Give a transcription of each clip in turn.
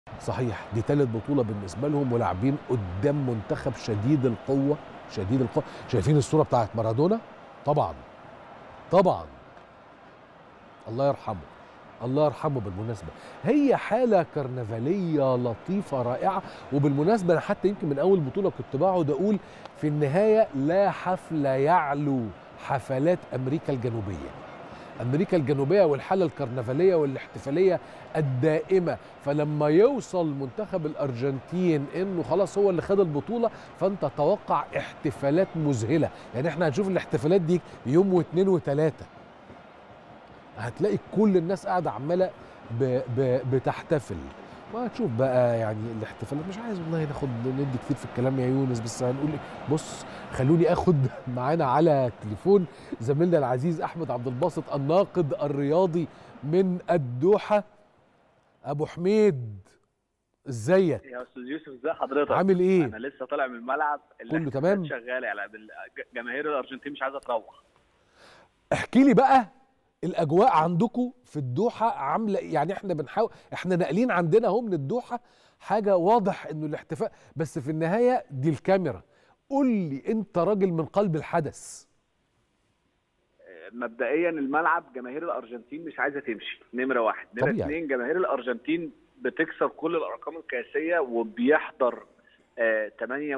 صحيح دي ثالث بطوله بالنسبه لهم ولاعبين قدام منتخب شديد القوه شديد القوه شايفين الصوره بتاعت مارادونا طبعا طبعا الله يرحمه الله يرحمه بالمناسبة هي حالة كرنفالية لطيفة رائعة وبالمناسبة أنا حتى يمكن من أول بطولة كنت بقعد أقول في النهاية لا حفل يعلو حفلات أمريكا الجنوبية أمريكا الجنوبية والحالة الكرنفالية والاحتفالية الدائمة فلما يوصل منتخب الأرجنتين إنه خلاص هو اللي خد البطولة فأنت توقع احتفالات مذهلة يعني احنا هنشوف الاحتفالات دي يوم واثنين وثلاثة هتلاقي كل الناس قاعده عماله ب- ب- بتحتفل ما تشوف بقى يعني الاحتفالات مش عايز والله ناخد ندي كتير في الكلام يا يونس بس هنقول إيه؟ بص خلوني اخد معانا على التليفون زميلنا العزيز احمد عبد الباسط الناقد الرياضي من الدوحه ابو حميد ازيك يا استاذ يوسف ازي حضرتك عامل ايه انا لسه طالع من الملعب كله تمام؟ شغال يعني بال- ج- جماهير الارجنتين مش عايزه تروح احكي لي بقى الاجواء عندكم في الدوحه عامله إيه؟ يعني احنا بنحاول احنا ناقلين عندنا اهو من الدوحه حاجه واضح انه الاحتفال بس في النهايه دي الكاميرا قول لي انت راجل من قلب الحدث مبدئيا الملعب جماهير الارجنتين مش عايزه تمشي نمره واحد نمره طبيعي. اثنين جماهير الارجنتين بتكسر كل الارقام القياسيه وبيحضر آه،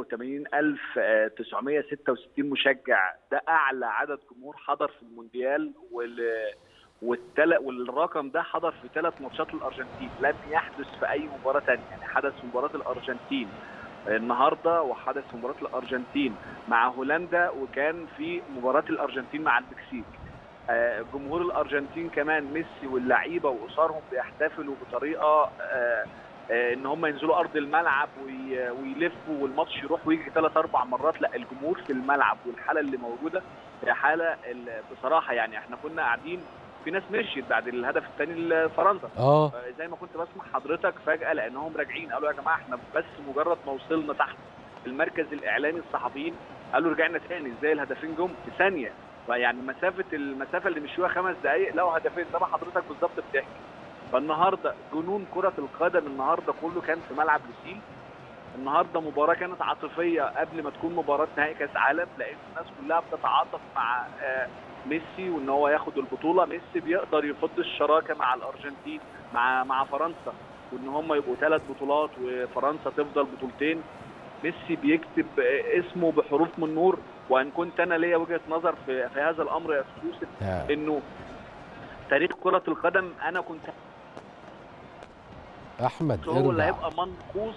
88966 مشجع ده اعلى عدد جمهور حضر في المونديال وال والتل... والرقم ده حضر في ثلاث ماتشات للارجنتين لم يحدث في اي مباراه ثانيه يعني حدث في مباراه الارجنتين النهارده وحدث في مباراه الارجنتين مع هولندا وكان في مباراه الارجنتين مع المكسيك آه، جمهور الارجنتين كمان ميسي واللعيبه واسرهم بيحتفلوا بطريقه آه، آه، ان هم ينزلوا ارض الملعب وي- ويلفوا والماتش يروح ويجي ثلاث اربع مرات لا الجمهور في الملعب والحاله اللي موجوده هي حاله ال- بصراحه يعني احنا كنا قاعدين في ناس مشيت بعد الهدف الثاني لفرنسا اه زي ما كنت بسمع حضرتك فجاه لانهم راجعين قالوا يا جماعه احنا بس مجرد ما وصلنا تحت المركز الاعلامي الصحفيين قالوا رجعنا تاني ازاي الهدفين جم في ثانيه فيعني مسافه المسافه اللي مشوها خمس دقائق لقوا هدفين زي ما حضرتك بالظبط بتحكي فالنهارده جنون كره القدم النهارده كله كان في ملعب لوسيل النهارده مباراه كانت عاطفيه قبل ما تكون مباراه نهائي كاس عالم لان الناس كلها بتتعاطف مع آه، ميسي وان هو ياخد البطوله ميسي بيقدر يفض الشراكه مع الارجنتين مع مع فرنسا وان هم يبقوا ثلاث بطولات وفرنسا تفضل بطولتين ميسي بيكتب آه، اسمه بحروف من نور وان كنت انا ليا وجهه نظر في, في هذا الامر يا استاذ يوسف يا انه تاريخ كره القدم انا كنت احمد هو اللي ارجع هيبقى منقوص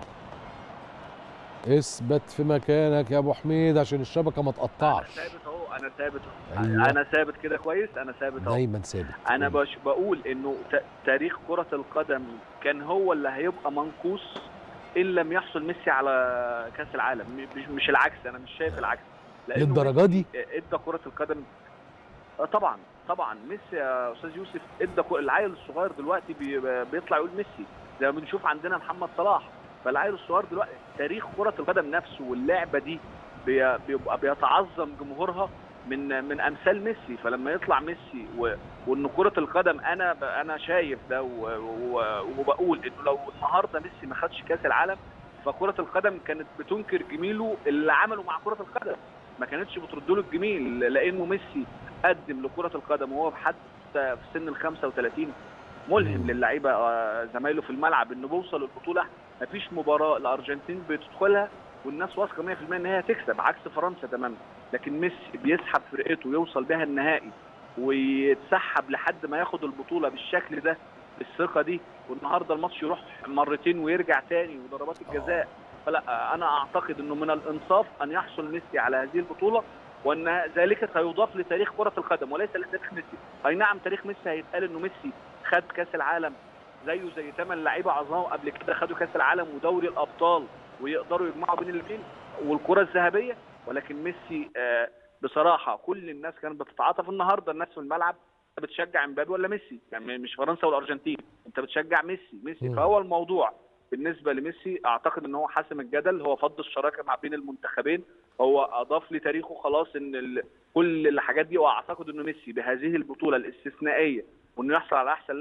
اثبت في مكانك يا ابو حميد عشان الشبكه ما انا تقطعش ثابت اهو انا ثابت أهو. أيوة. انا ثابت كده كويس انا ثابت اهو دايما ثابت انا بش بقول انه ت- تاريخ كره القدم كان هو اللي هيبقى منقوص ان لم يحصل ميسي على كاس العالم م- مش مش العكس انا مش شايف العكس لأنه للدرجه دي ميسي ادى كره القدم آه طبعا طبعا ميسي يا استاذ يوسف ادى كو- العيل الصغير دلوقتي بي- بيطلع يقول ميسي زي ما بنشوف عندنا محمد صلاح فالعيل الصغير دلوقتي تاريخ كره القدم نفسه واللعبه دي بي- بيبقى بيتعظم جمهورها من من امثال ميسي فلما يطلع ميسي و... وان كره القدم انا ب... انا شايف ده و... و... وبقول انه لو النهارده ميسي ما خدش كاس العالم فكره القدم كانت بتنكر جميله اللي عمله مع كره القدم ما كانتش بترد له الجميل لانه ميسي قدم لكره القدم وهو حتى في سن ال 35 ملهم مم. للعيبه آه، زمايله في الملعب انه بيوصل البطوله مفيش مباراه الارجنتين بتدخلها والناس واثقه 100% ان هي هتكسب عكس فرنسا تماما لكن ميسي بيسحب فرقته ويوصل بها النهائي ويتسحب لحد ما ياخد البطوله بالشكل ده بالثقه دي والنهارده الماتش يروح مرتين ويرجع تاني وضربات الجزاء فلا انا اعتقد انه من الانصاف ان يحصل ميسي على هذه البطوله وان ذلك سيضاف لتاريخ كره القدم وليس لتاريخ ميسي اي نعم تاريخ ميسي هيتقال انه ميسي خد كاس العالم زيه زي ثمان لعيبه عظام قبل كده خدوا كاس العالم ودوري الابطال ويقدروا يجمعوا بين الاثنين والكره الذهبيه ولكن ميسي آه، بصراحه كل الناس كانت بتتعاطف النهارده الناس في الملعب أنت بتشجع امبابي ولا ميسي يعني مش فرنسا والارجنتين انت بتشجع ميسي ميسي مم. فهو الموضوع بالنسبه لميسي اعتقد ان هو حاسم الجدل هو فض الشراكه مع بين المنتخبين هو اضاف لتاريخه خلاص ان ال... كل الحاجات دي واعتقد انه ميسي بهذه البطوله الاستثنائيه وانه يحصل على احسن لاعب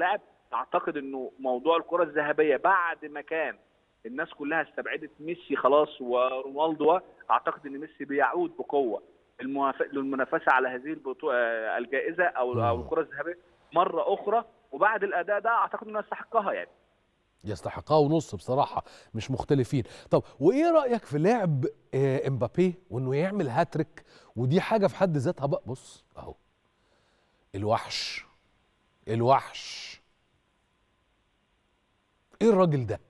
اعتقد انه موضوع الكره الذهبيه بعد ما كان الناس كلها استبعدت ميسي خلاص ورونالدو اعتقد ان ميسي بيعود بقوه الموافق للمنافسه على هذه البطوله الجائزه او او الكره الذهبيه مره اخرى وبعد الاداء ده اعتقد انه يستحقها يعني يستحقها ونص بصراحه مش مختلفين طب وايه رايك في لعب آه، امبابي وانه يعمل هاتريك ودي حاجه في حد ذاتها بقى بص اهو الوحش الوحش ايه الراجل ده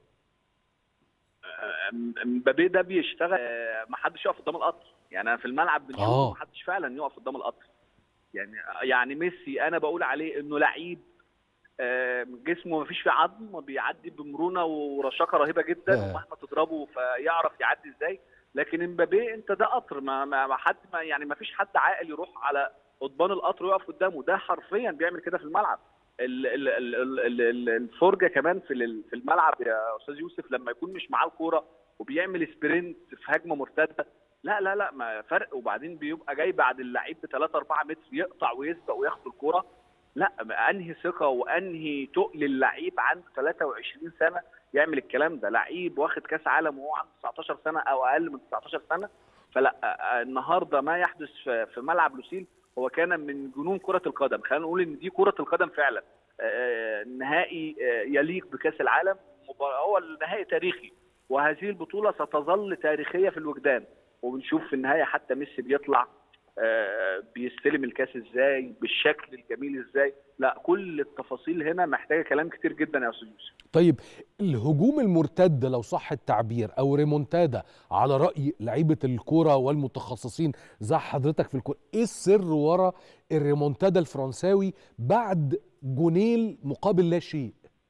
مبابي ده بيشتغل آه، ما حدش يقف قدام القطر يعني انا في الملعب بنشوف آه. ما حدش فعلا يقف قدام القطر يعني يعني ميسي انا بقول عليه انه لعيب آه، جسمه ما فيش فيه عظم بيعدي بمرونه ورشاقه رهيبه جدا آه. ومهما تضربه فيعرف يعدي ازاي لكن امبابي انت ده قطر ما, ما ما حد ما يعني ما فيش حد عاقل يروح على قضبان القطر ويقف قدامه ده حرفيا بيعمل كده في الملعب ال- ال- ال- ال- ال- ال- الفرجه كمان في ال- في الملعب يا استاذ يوسف لما يكون مش معاه الكوره وبيعمل سبرنت في هجمه مرتده لا لا لا ما فرق وبعدين بيبقى جاي بعد اللعيب ب 3 4 متر يقطع ويسبق وياخد الكوره لا ما انهي ثقه وانهي تقل اللعيب عنده 23 سنه يعمل الكلام ده لعيب واخد كاس عالم وهو عنده 19 سنه او اقل من 19 سنه فلا آه، النهارده ما يحدث في في ملعب لوسيل هو كان من جنون كره القدم خلينا نقول ان دي كره القدم فعلا آه، نهائي آه، يليق بكاس العالم مباراة- هو النهائي تاريخي وهذه البطوله ستظل تاريخيه في الوجدان وبنشوف في النهايه حتى ميسي بيطلع آه، بيستلم الكاس ازاي بالشكل الجميل ازاي لا كل التفاصيل هنا محتاجه كلام كتير جدا يا استاذ يوسف طيب الهجوم المرتد لو صح التعبير او ريمونتادا على راي لعيبه الكوره والمتخصصين زي حضرتك في الكوره ايه السر ورا الريمونتادا الفرنساوي بعد جونيل مقابل لا شيء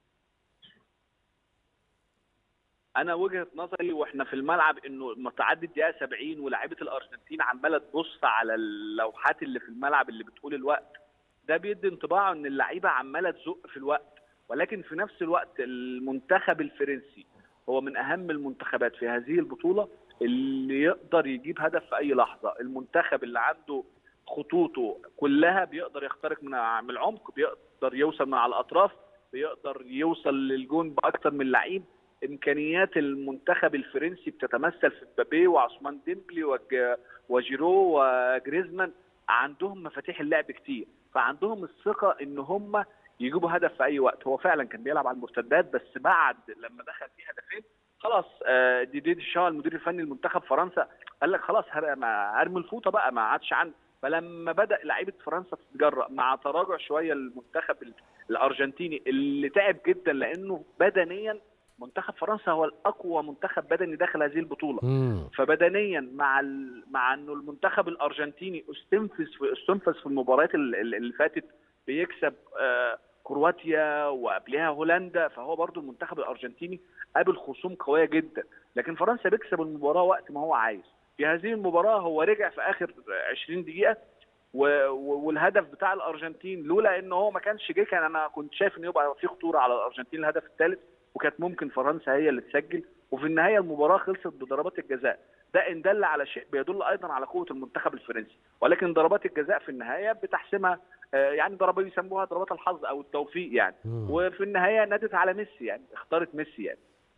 انا وجهه نظري واحنا في الملعب انه متعدي الدقيقه 70 ولاعيبه الارجنتين عماله تبص على اللوحات اللي في الملعب اللي بتقول الوقت ده بيدي انطباع ان اللعيبه عماله تزق في الوقت ولكن في نفس الوقت المنتخب الفرنسي هو من اهم المنتخبات في هذه البطوله اللي يقدر يجيب هدف في اي لحظه المنتخب اللي عنده خطوطه كلها بيقدر يخترق من من العمق بيقدر يوصل من على الاطراف بيقدر يوصل للجون باكثر من لعيب امكانيات المنتخب الفرنسي بتتمثل في مبابي وعثمان ديمبلي وج- وجيرو وجريزمان عندهم مفاتيح اللعب كتير فعندهم الثقه ان هم يجيبوا هدف في اي وقت هو فعلا كان بيلعب على المرتدات بس بعد لما دخل فيه هدفين خلاص آه، ديدي ديشان المدير الفني لمنتخب فرنسا قال لك خلاص هر- ما هرمي الفوطه بقى ما عادش عندي فلما بدا لعيبه فرنسا تتجرأ مع تراجع شويه المنتخب ال- الارجنتيني اللي تعب جدا لانه بدنيا منتخب فرنسا هو الاقوى منتخب بدني داخل هذه البطوله مم. فبدنيا مع ال... مع انه المنتخب الارجنتيني استنفذ في استنفذ في المباريات ال- ال- اللي فاتت بيكسب آه، كرواتيا وقبلها هولندا فهو برضو المنتخب الارجنتيني قابل خصوم قويه جدا لكن فرنسا بيكسب المباراه وقت ما هو عايز في هذه المباراه هو رجع في اخر 20 دقيقه و... و- والهدف بتاع الارجنتين لولا ان هو ما كانش جه كان انا كنت شايف ان يبقى في خطوره على الارجنتين الهدف الثالث وكانت ممكن فرنسا هي اللي تسجل وفي النهايه المباراه خلصت بضربات الجزاء ده ان دل على شيء بيدل ايضا على قوه المنتخب الفرنسي ولكن ضربات الجزاء في النهايه بتحسمها آه، يعني ضربات بيسموها ضربات الحظ او التوفيق يعني مم. وفي النهايه نادت على ميسي يعني اختارت ميسي يعني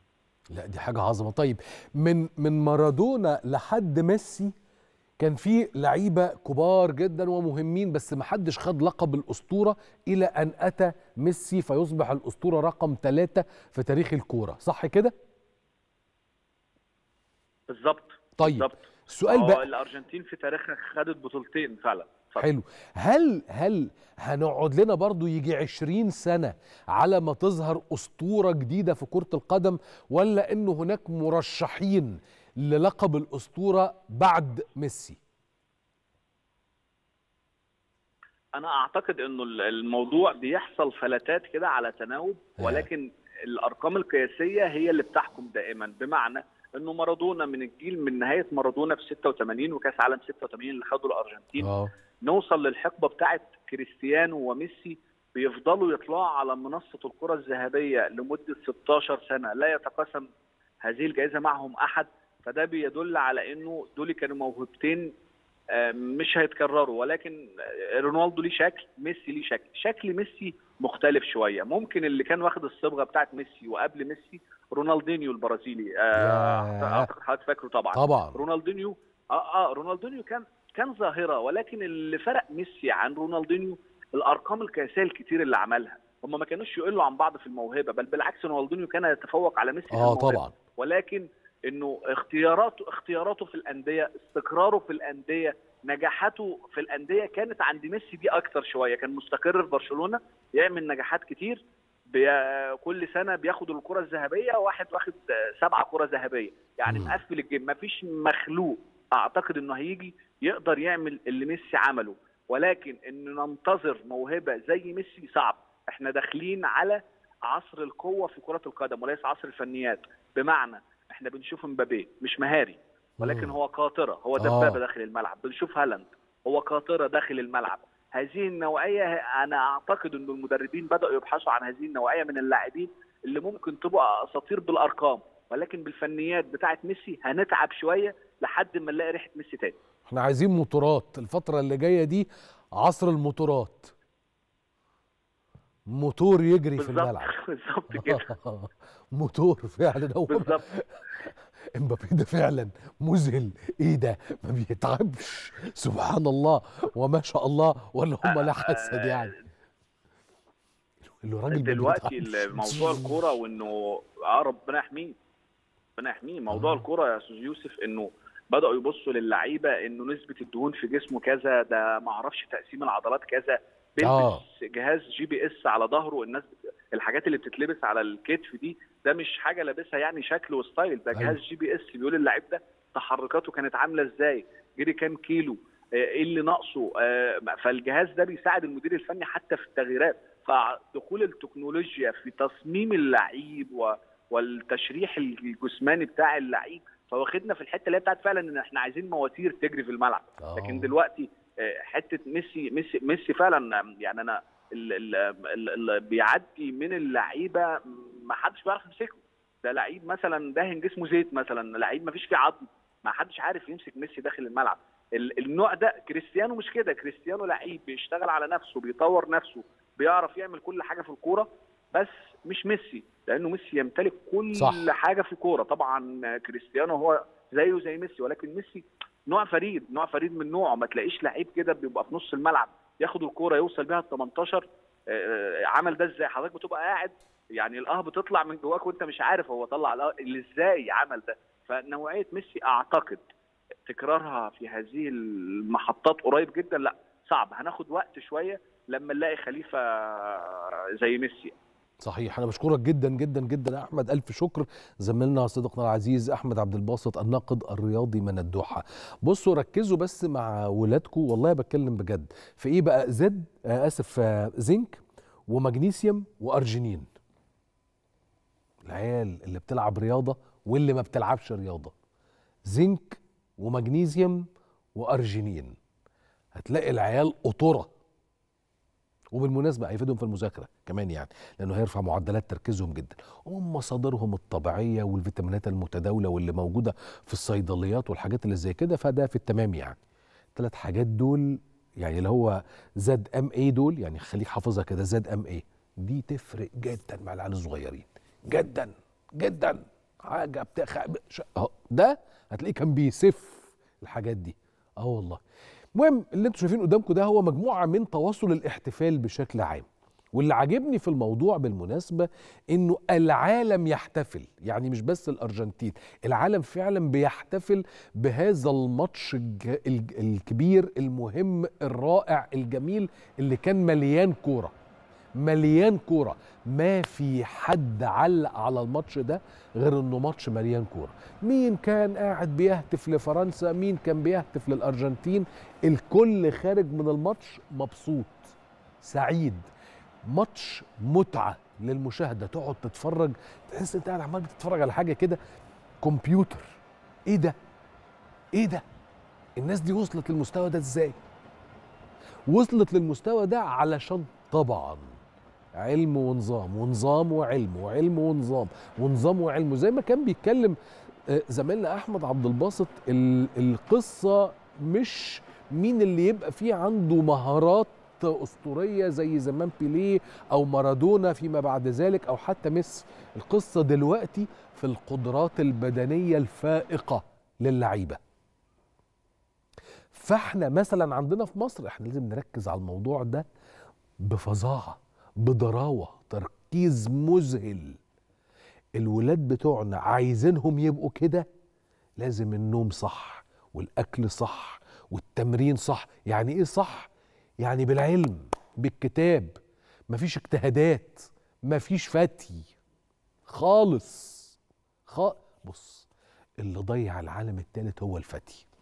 لا دي حاجه عظمه طيب من من مارادونا لحد ميسي كان في لعيبه كبار جدا ومهمين بس ما حدش خد لقب الاسطوره الى ان اتى ميسي فيصبح الاسطوره رقم ثلاثة في تاريخ الكوره صح كده بالظبط طيب بالظبط السؤال هو بقى الارجنتين في تاريخها خدت بطولتين فعلا اتفضل. حلو هل هل هنقعد لنا برضو يجي عشرين سنة على ما تظهر أسطورة جديدة في كرة القدم ولا إنه هناك مرشحين للقب الأسطورة بعد ميسي انا اعتقد انه الموضوع بيحصل فلتات كده على تناوب آه. ولكن الارقام القياسيه هي اللي بتحكم دائما بمعنى انه مارادونا من الجيل من نهايه مارادونا في 86 وكاس عالم 86 اللي خده الارجنتين اه نوصل للحقبه بتاعه كريستيانو وميسي بيفضلوا يطلعوا على منصه الكره الذهبيه لمده 16 سنه لا يتقاسم هذه الجائزه معهم احد فده بيدل على انه دول كانوا موهبتين آه، مش هيتكرروا ولكن آه، رونالدو ليه شكل ميسي ليه شكل شكل ميسي مختلف شويه ممكن اللي كان واخد الصبغه بتاعت ميسي وقبل ميسي رونالدينيو البرازيلي ياه. آه، اعتقد حضرتك فاكره طبعا طبعا رونالدينيو اه اه رونالدينيو كان كان ظاهره ولكن اللي فرق ميسي عن رونالدينيو الارقام القياسيه الكتير اللي عملها هم ما كانوش يقلوا عن بعض في الموهبه بل بالعكس رونالدينيو كان يتفوق على ميسي في اه الموهبة. طبعا ولكن انه اختياراته اختياراته في انديه استقراره في الانديه نجاحاته في الانديه كانت عند ميسي دي اكتر شويه كان مستقر في برشلونه يعمل نجاحات كتير بي... كل سنه بياخد الكره الذهبيه واحد واخد آه، سبعه كره ذهبيه يعني مم. مقفل الجيم مفيش مخلوق اعتقد انه هيجي يقدر يعمل اللي ميسي عمله ولكن ان ننتظر موهبه زي ميسي صعب احنا داخلين على عصر القوه في كره القدم وليس عصر الفنيات بمعنى احنا بنشوف مبابي مش مهاري ولكن مم. هو قاطره هو دبابه آه. داخل الملعب بنشوف هالاند هو قاطره داخل الملعب هذه النوعيه انا اعتقد ان المدربين بداوا يبحثوا عن هذه النوعيه من اللاعبين اللي ممكن تبقى اساطير بالارقام ولكن بالفنيات بتاعه ميسي هنتعب شويه لحد ما نلاقي ريحه ميسي تاني احنا عايزين موتورات الفترة اللي جاية دي عصر الموتورات موتور يجري في بالظبط الملعب بالظبط كده موتور فعلا هو بالظبط امبابي ده فعلا مذهل ايه ده ما بيتعبش سبحان الله وما شاء الله ولا هم لا حسد يعني اللي راجل ما دلوقتي بيتعبش. موضوع الكوره وانه اه ربنا يحميه ربنا يحميه موضوع آه. الكوره يا استاذ يوسف انه بداوا يبصوا للعيبه انه نسبه الدهون في جسمه كذا ده ما اعرفش تقسيم العضلات كذا آه. بيلبس جهاز جي بي اس على ظهره الناس الحاجات اللي بتتلبس على الكتف دي ده مش حاجه لابسها يعني شكل وستايل ده أيوة. جهاز جي بي اس بيقول اللعيب ده تحركاته كانت عامله ازاي جري كام كيلو آه، ايه اللي ناقصه آه، فالجهاز ده بيساعد المدير الفني حتى في التغييرات فدخول التكنولوجيا في تصميم اللعيب و- والتشريح الجسماني بتاع اللعيب فواخدنا في الحته اللي هي بتاعت فعلا ان احنا عايزين مواتير تجري في الملعب آه. لكن دلوقتي آه، حته ميسي ميسي ميسي فعلا آم، يعني انا اللي بيعدي من اللعيبه ما حدش بيعرف يمسكه ده لعيب مثلا دهن جسمه زيت مثلا لعيب ما فيش فيه عظم ما حدش عارف يمسك ميسي داخل الملعب ال- النوع ده كريستيانو مش كده كريستيانو لعيب بيشتغل على نفسه بيطور نفسه بيعرف يعمل كل حاجه في الكوره بس مش ميسي لانه ميسي يمتلك كل صح. حاجه في الكوره طبعا كريستيانو هو زيه زي ميسي ولكن ميسي نوع فريد نوع فريد من نوعه ما تلاقيش لعيب كده بيبقى في نص الملعب ياخد الكوره يوصل بيها ال 18 آه، عمل ده ازاي حضرتك بتبقى قاعد يعني الاه بتطلع من جواك وانت مش عارف هو طلع الاه اللي ازاي عمل ده فنوعيه ميسي اعتقد تكرارها في هذه المحطات قريب جدا لا صعب هناخد وقت شويه لما نلاقي خليفه زي ميسي صحيح انا بشكرك جدا جدا جدا يا احمد الف شكر زميلنا صديقنا العزيز احمد عبد الباسط الناقد الرياضي من الدوحه بصوا ركزوا بس مع ولادكم والله بتكلم بجد في ايه بقى زد آه اسف آه زنك ومغنيسيوم وارجينين العيال اللي بتلعب رياضه واللي ما بتلعبش رياضه زنك ومغنيسيوم وارجينين هتلاقي العيال قطره وبالمناسبه هيفيدهم في المذاكره كمان يعني لانه هيرفع معدلات تركيزهم جدا ومن مصادرهم الطبيعيه والفيتامينات المتداوله واللي موجوده في الصيدليات والحاجات اللي زي كده فده في التمام يعني الثلاث حاجات دول يعني اللي هو زد ام اي دول يعني خليك حافظها كده زد ام اي دي تفرق جدا مع العيال الصغيرين جدا جدا حاجه بتخ... ش- أهو ده هتلاقيه كان بيسف الحاجات دي اه والله المهم اللي انتم شايفين قدامكم ده هو مجموعه من تواصل الاحتفال بشكل عام واللي عاجبني في الموضوع بالمناسبه انه العالم يحتفل يعني مش بس الارجنتين العالم فعلا بيحتفل بهذا الماتش الج- الج- الكبير المهم الرائع الجميل اللي كان مليان كوره مليان كوره ما في حد علق على الماتش ده غير انه ماتش مليان كوره مين كان قاعد بيهتف لفرنسا مين كان بيهتف للارجنتين الكل خارج من الماتش مبسوط سعيد ماتش متعه للمشاهده تقعد تتفرج تحس انت قاعد عمال بتتفرج على حاجه كده كمبيوتر ايه ده ايه ده الناس دي وصلت للمستوى ده ازاي وصلت للمستوى ده علشان طبعا علم ونظام ونظام وعلم وعلم ونظام ونظام وعلم زي ما كان بيتكلم آه، زميلنا احمد عبد الباسط ال- القصه مش مين اللي يبقى فيه عنده مهارات اسطوريه زي زمان بيليه او مارادونا فيما بعد ذلك او حتى ميسي القصه دلوقتي في القدرات البدنيه الفائقه للعيبه فاحنا مثلا عندنا في مصر احنا لازم نركز على الموضوع ده بفظاعه بضراوه تركيز مذهل الولاد بتوعنا عايزينهم يبقوا كده لازم النوم صح والاكل صح والتمرين صح يعني ايه صح يعني بالعلم بالكتاب مفيش اجتهادات مفيش فتي خالص خ... بص اللي ضيع العالم الثالث هو الفتي